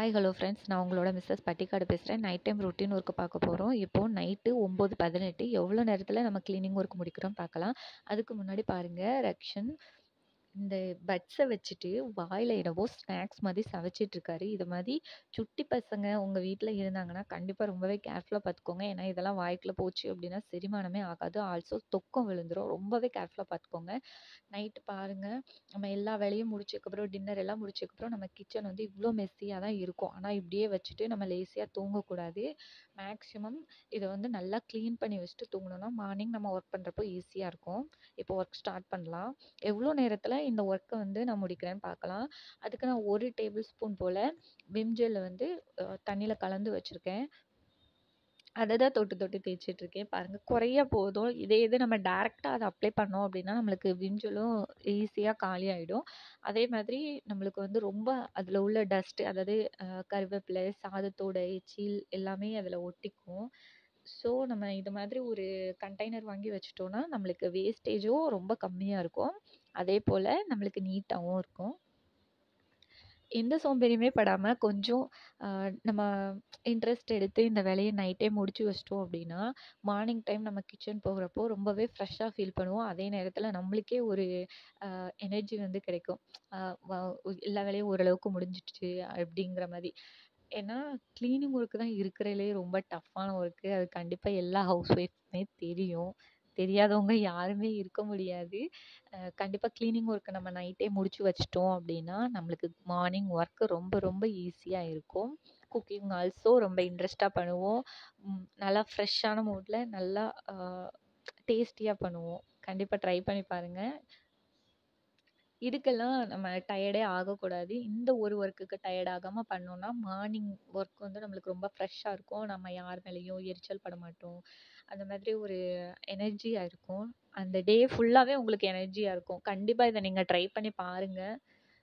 hi hello friends நான் உங்களோட Mrs பட்டிக்காடு பேசுகிறேன் நைட் டைம் ரொட்டீன் ஒர்க் பார்க்க போகிறோம் இப்போது நைட்டு ஒம்பது பதினெட்டு எவ்வளோ நேரத்தில் நம்ம க்ளீனிங் ஒர்க் முடிக்கிறோம் பார்க்கலாம் அதுக்கு முன்னாடி பாருங்கள் ரக்ஷன் இந்த பட்ஸை வச்சுட்டு வாயில் என்னவோ ஸ்நாக்ஸ் மாதிரி சவைச்சிட்டு இருக்காரு இது மாதிரி சுட்டி பசங்க உங்கள் வீட்டில் இருந்தாங்கன்னா கண்டிப்பாக ரொம்பவே கேர்ஃபுல்லாக பார்த்துக்கோங்க ஏன்னா இதெல்லாம் வாய்க்குள்ள போச்சு அப்படின்னா செரிமானமே ஆகாது ஆல்சோ தொக்கம் விழுந்துரும் ரொம்பவே கேர்ஃபுல்லாக பார்த்துக்கோங்க நைட்டு பாருங்கள் நம்ம எல்லா வேலையும் முடிச்சதுக்கப்புறம் டின்னர் எல்லாம் முடிச்சதுக்கப்புறம் நம்ம கிச்சன் வந்து இவ்வளோ மெஸ்ஸியாக தான் இருக்கும் ஆனால் இப்படியே வச்சுட்டு நம்ம லேசியாக தூங்கக்கூடாது மேக்ஸிமம் இதை வந்து நல்லா க்ளீன் பண்ணி வச்சுட்டு தூங்கினோன்னா மார்னிங் நம்ம ஒர்க் பண்ணுறப்போ ஈஸியாக இருக்கும் இப்போ ஒர்க் ஸ்டார்ட் பண்ணலாம் எவ்வளோ நேரத்தில் இந்த ஒர்க்கை வந்து நான் முடிக்கிறேன்னு பார்க்கலாம் அதுக்கு நான் ஒரு டேபிள் ஸ்பூன் போல் விம் ஜெல்லை வந்து தண்ணியில் கலந்து வச்சுருக்கேன் அதை தான் தொட்டு தொட்டு தேய்ச்சிட்ருக்கேன் பாருங்கள் குறைய போதும் இதே இது நம்ம டேரெக்டாக அதை அப்ளை பண்ணோம் அப்படின்னா நம்மளுக்கு விம் ஜெல்லும் ஈஸியாக காலி ஆகிடும் அதே மாதிரி நம்மளுக்கு வந்து ரொம்ப அதில் உள்ள டஸ்ட்டு அதாவது கருவேப்பிலை சாதத்தோட எச்சில் எல்லாமே அதில் ஒட்டிக்கும் ஸோ நம்ம இது மாதிரி ஒரு கண்டெய்னர் வாங்கி வச்சுட்டோன்னா நம்மளுக்கு வேஸ்டேஜும் ரொம்ப கம்மியாக இருக்கும் அதே போல் நம்மளுக்கு நீட்டாகவும் இருக்கும் எந்த சோம்பேறியுமே படாமல் கொஞ்சம் நம்ம இன்ட்ரெஸ்ட் எடுத்து இந்த வேலையை நைட்டே முடிச்சு வச்சிட்டோம் அப்படின்னா மார்னிங் டைம் நம்ம கிச்சன் போகிறப்போ ரொம்பவே ஃப்ரெஷ்ஷாக ஃபீல் பண்ணுவோம் அதே நேரத்தில் நம்மளுக்கே ஒரு எனர்ஜி வந்து கிடைக்கும் எல்லா வேலையும் ஓரளவுக்கு முடிஞ்சிடுச்சு அப்படிங்கிற மாதிரி ஏன்னா க்ளீனிங் ஒர்க்கு தான் இருக்கிறதுலே ரொம்ப டஃப்பான ஒர்க்கு அது கண்டிப்பாக எல்லா ஹவுஸ் ஒய்ஃப்க்குமே தெரியும் தெரியாதவங்க யாருமே இருக்க முடியாது கண்டிப்பாக க்ளீனிங் ஒர்க்கை நம்ம நைட்டே முடிச்சு வச்சிட்டோம் அப்படின்னா நம்மளுக்கு மார்னிங் ஒர்க்கு ரொம்ப ரொம்ப ஈஸியாக இருக்கும் குக்கிங் ஆல்சோ ரொம்ப இன்ட்ரெஸ்ட்டாக பண்ணுவோம் நல்லா ஃப்ரெஷ்ஷான மூடில் நல்லா டேஸ்டியாக பண்ணுவோம் கண்டிப்பாக ட்ரை பண்ணி பாருங்கள் இதுக்கெல்லாம் நம்ம டயர்டே ஆகக்கூடாது இந்த ஒரு ஒர்க்குக்கு டயர்ட் ஆகாமல் பண்ணோன்னா மார்னிங் ஒர்க் வந்து நம்மளுக்கு ரொம்ப ஃப்ரெஷ்ஷாக இருக்கும் நம்ம யார் மேலேயும் எரிச்சல் பட மாட்டோம் அந்த மாதிரி ஒரு எனர்ஜியாக இருக்கும் அந்த டே ஃபுல்லாகவே உங்களுக்கு எனர்ஜியாக இருக்கும் கண்டிப்பாக இதை நீங்கள் ட்ரை பண்ணி பாருங்கள்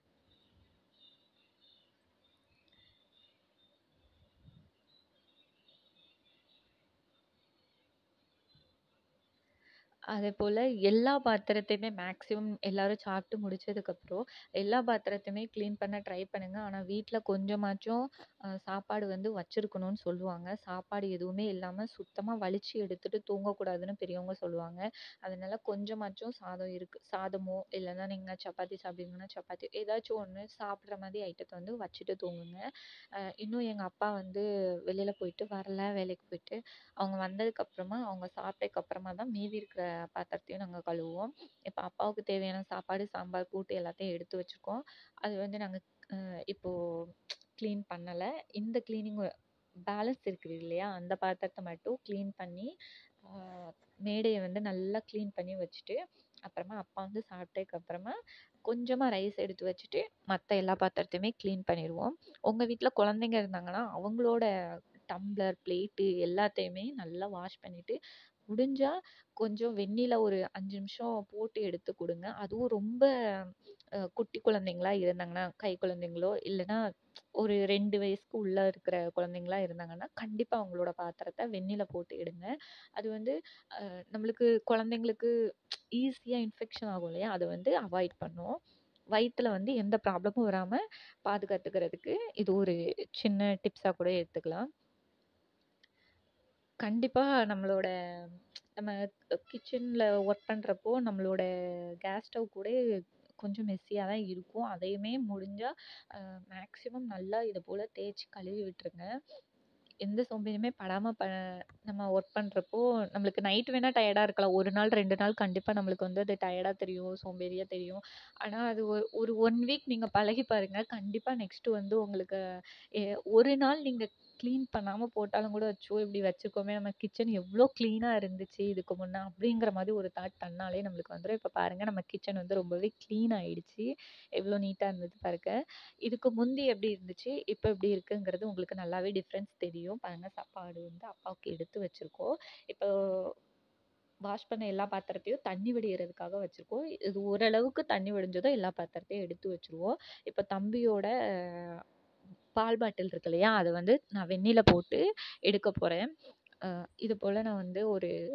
அதே போல் எல்லா பாத்திரத்தையுமே மேக்ஸிமம் எல்லோரும் சாப்பிட்டு முடிச்சதுக்கப்புறம் எல்லா பாத்திரத்தையுமே க்ளீன் பண்ண ட்ரை பண்ணுங்கள் ஆனால் வீட்டில் கொஞ்சமாச்சும் சாப்பாடு வந்து வச்சுருக்கணும்னு சொல்லுவாங்க சாப்பாடு எதுவுமே இல்லாமல் சுத்தமாக வலிச்சு எடுத்துகிட்டு தூங்கக்கூடாதுன்னு பெரியவங்க சொல்லுவாங்க அதனால் கொஞ்சமாச்சும் சாதம் இருக்குது சாதமோ இல்லைன்னா நீங்கள் சப்பாத்தி சாப்பிடுவீங்கன்னா சப்பாத்தி ஏதாச்சும் ஒன்று சாப்பிட்ற மாதிரி ஐட்டத்தை வந்து வச்சுட்டு தூங்குங்க இன்னும் எங்கள் அப்பா வந்து வெளியில் போயிட்டு வரல வேலைக்கு போயிட்டு அவங்க வந்ததுக்கப்புறமா அவங்க சாப்பிட்டதுக்கப்புறமா தான் மீதி இருக்கிற பாத்திரத்தையும் நாங்கள் கழுவுவோம் இப்போ அப்பாவுக்கு தேவையான சாப்பாடு சாம்பார் கூட்டு எல்லாத்தையும் எடுத்து வச்சுருக்கோம் அது வந்து நாங்கள் இப்போது க்ளீன் பண்ணலை இந்த க்ளீனிங் பேலன்ஸ் இருக்குது இல்லையா அந்த பாத்திரத்தை மட்டும் க்ளீன் பண்ணி மேடையை வந்து நல்லா க்ளீன் பண்ணி வச்சுட்டு அப்புறமா அப்பா வந்து சாப்பிட்டதுக்கப்புறமா கொஞ்சமாக ரைஸ் எடுத்து வச்சுட்டு மற்ற எல்லா பாத்திரத்தையுமே க்ளீன் பண்ணிடுவோம் உங்கள் வீட்டில் குழந்தைங்க இருந்தாங்கன்னா அவங்களோட டம்ளர் பிளேட்டு எல்லாத்தையுமே நல்லா வாஷ் பண்ணிவிட்டு முடிஞ்சால் கொஞ்சம் வெந்நீரில் ஒரு அஞ்சு நிமிஷம் போட்டு எடுத்து கொடுங்க அதுவும் ரொம்ப குட்டி குழந்தைங்களா இருந்தாங்கன்னா கை குழந்தைங்களோ இல்லைன்னா ஒரு ரெண்டு வயசுக்கு உள்ளே இருக்கிற குழந்தைங்களா இருந்தாங்கன்னா கண்டிப்பாக அவங்களோட பாத்திரத்தை வெந்நீரில் போட்டு எடுங்க அது வந்து நம்மளுக்கு குழந்தைங்களுக்கு ஈஸியாக இன்ஃபெக்ஷன் ஆகும் இல்லையா அதை வந்து அவாய்ட் பண்ணும் வயிற்றில் வந்து எந்த ப்ராப்ளமும் வராமல் பாதுகாத்துக்கிறதுக்கு இது ஒரு சின்ன டிப்ஸாக கூட எடுத்துக்கலாம் கண்டிப்பாக நம்மளோட நம்ம கிச்சனில் ஒர்க் பண்ணுறப்போ நம்மளோட கேஸ் ஸ்டவ் கூட கொஞ்சம் மெஸ்ஸியாக தான் இருக்கும் அதையுமே முடிஞ்சால் மேக்ஸிமம் நல்லா இது போல் தேய்ச்சி கழுவி விட்டுருங்க எந்த சோம்பேறியுமே படாமல் ப நம்ம ஒர்க் பண்ணுறப்போ நம்மளுக்கு நைட் வேணால் டயர்டாக இருக்கலாம் ஒரு நாள் ரெண்டு நாள் கண்டிப்பாக நம்மளுக்கு வந்து அது டயர்டாக தெரியும் சோம்பேறியாக தெரியும் ஆனால் அது ஒரு ஒரு ஒன் வீக் நீங்கள் பழகி பாருங்கள் கண்டிப்பாக நெக்ஸ்ட்டு வந்து உங்களுக்கு ஒரு நாள் நீங்கள் க்ளீன் பண்ணாமல் போட்டாலும் கூட அச்சோ இப்படி வச்சுருக்கோமே நம்ம கிச்சன் எவ்வளோ க்ளீனாக இருந்துச்சு இதுக்கு முன்னே அப்படிங்கிற மாதிரி ஒரு தாட் தன்னாலே நம்மளுக்கு வந்துடும் இப்போ பாருங்கள் நம்ம கிச்சன் வந்து ரொம்பவே க்ளீன் ஆகிடுச்சி எவ்வளோ நீட்டாக இருந்தது பாருங்க இதுக்கு முந்தி எப்படி இருந்துச்சு இப்போ எப்படி இருக்குங்கிறது உங்களுக்கு நல்லாவே டிஃப்ரென்ஸ் தெரியும் பாருங்கள் சாப்பாடு வந்து அப்பாவுக்கு எடுத்து வச்சுருக்கோம் இப்போ வாஷ் பண்ண எல்லா பாத்திரத்தையும் தண்ணி வடிகிறதுக்காக வச்சுருக்கோம் இது ஓரளவுக்கு தண்ணி வடிஞ்சதும் எல்லா பாத்திரத்தையும் எடுத்து வச்சுருவோம் இப்போ தம்பியோட பால் பாட்டில் இருக்கு இல்லையா அதை வந்து நான் வெந்நீரில் போட்டு எடுக்க போகிறேன் இது போல் நான் வந்து ஒரு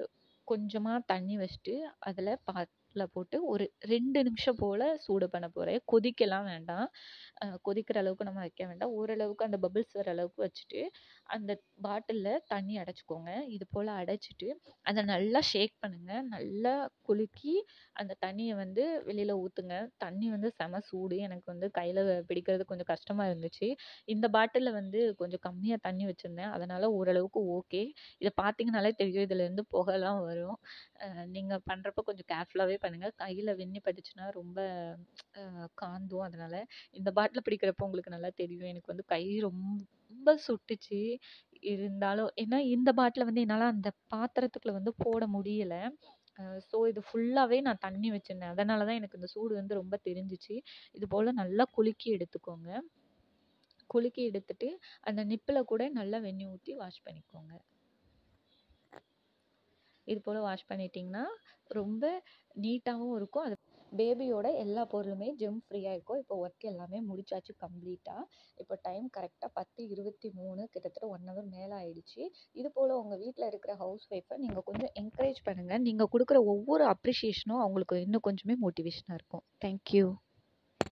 கொஞ்சமாக தண்ணி வச்சுட்டு அதில் பாலில் போட்டு ஒரு ரெண்டு நிமிஷம் போல் சூடு பண்ண போகிறேன் கொதிக்கலாம் வேண்டாம் கொதிக்கிற அளவுக்கு நம்ம வைக்க வேண்டாம் ஓரளவுக்கு அந்த பபிள்ஸ் வர அளவுக்கு வச்சுட்டு அந்த பாட்டிலில் தண்ணி அடைச்சிக்கோங்க இது போல் அடைச்சிட்டு அதை நல்லா ஷேக் பண்ணுங்கள் நல்லா குலுக்கி அந்த தண்ணியை வந்து வெளியில் ஊற்றுங்க தண்ணி வந்து செம சூடு எனக்கு வந்து கையில் பிடிக்கிறது கொஞ்சம் கஷ்டமாக இருந்துச்சு இந்த பாட்டிலில் வந்து கொஞ்சம் கம்மியாக தண்ணி வச்சுருந்தேன் அதனால் ஓரளவுக்கு ஓகே இதை பார்த்தீங்கனாலே தெரியும் இதுலேருந்து புகைலாம் வரும் நீங்கள் பண்ணுறப்ப கொஞ்சம் கேர்ஃபுல்லாகவே பண்ணுங்கள் கையில் வெந்நீர் பட்டுச்சுன்னா ரொம்ப காந்தும் அதனால் இந்த பாட்டில் பிடிக்கிறப்போ உங்களுக்கு நல்லா தெரியும் எனக்கு வந்து கை ரொம்ப சுட்டுச்சு இருந்தாலும் ஏன்னா இந்த பாட்டிலை வந்து என்னால் அந்த பாத்திரத்துக்குள்ள வந்து போட முடியலை ஸோ இது ஃபுல்லாகவே நான் தண்ணி வச்சுருந்தேன் அதனால தான் எனக்கு இந்த சூடு வந்து ரொம்ப தெரிஞ்சிச்சு இது போல் நல்லா குலுக்கி எடுத்துக்கோங்க குலுக்கி எடுத்துட்டு அந்த நிப்பில் கூட நல்லா வெந்நீர் ஊற்றி வாஷ் பண்ணிக்கோங்க இது போல் வாஷ் பண்ணிட்டிங்கன்னா ரொம்ப நீட்டாகவும் இருக்கும் அது பேபியோட எல்லா பொருளுமே ஜெம் ஃப்ரீயாக இருக்கும் இப்போ ஒர்க் எல்லாமே முடிச்சாச்சு கம்ப்ளீட்டாக இப்போ டைம் கரெக்டாக பத்து இருபத்தி மூணு கிட்டத்தட்ட ஒன் ஹவர் மேலே ஆயிடுச்சு இது போல் உங்கள் வீட்டில் இருக்கிற ஹவுஸ் ஒய்ஃபை நீங்கள் கொஞ்சம் என்கரேஜ் பண்ணுங்கள் நீங்கள் கொடுக்குற ஒவ்வொரு அப்ரிஷியேஷனும் அவங்களுக்கு இன்னும் கொஞ்சமே மோட்டிவேஷனாக இருக்கும் தேங்க்யூ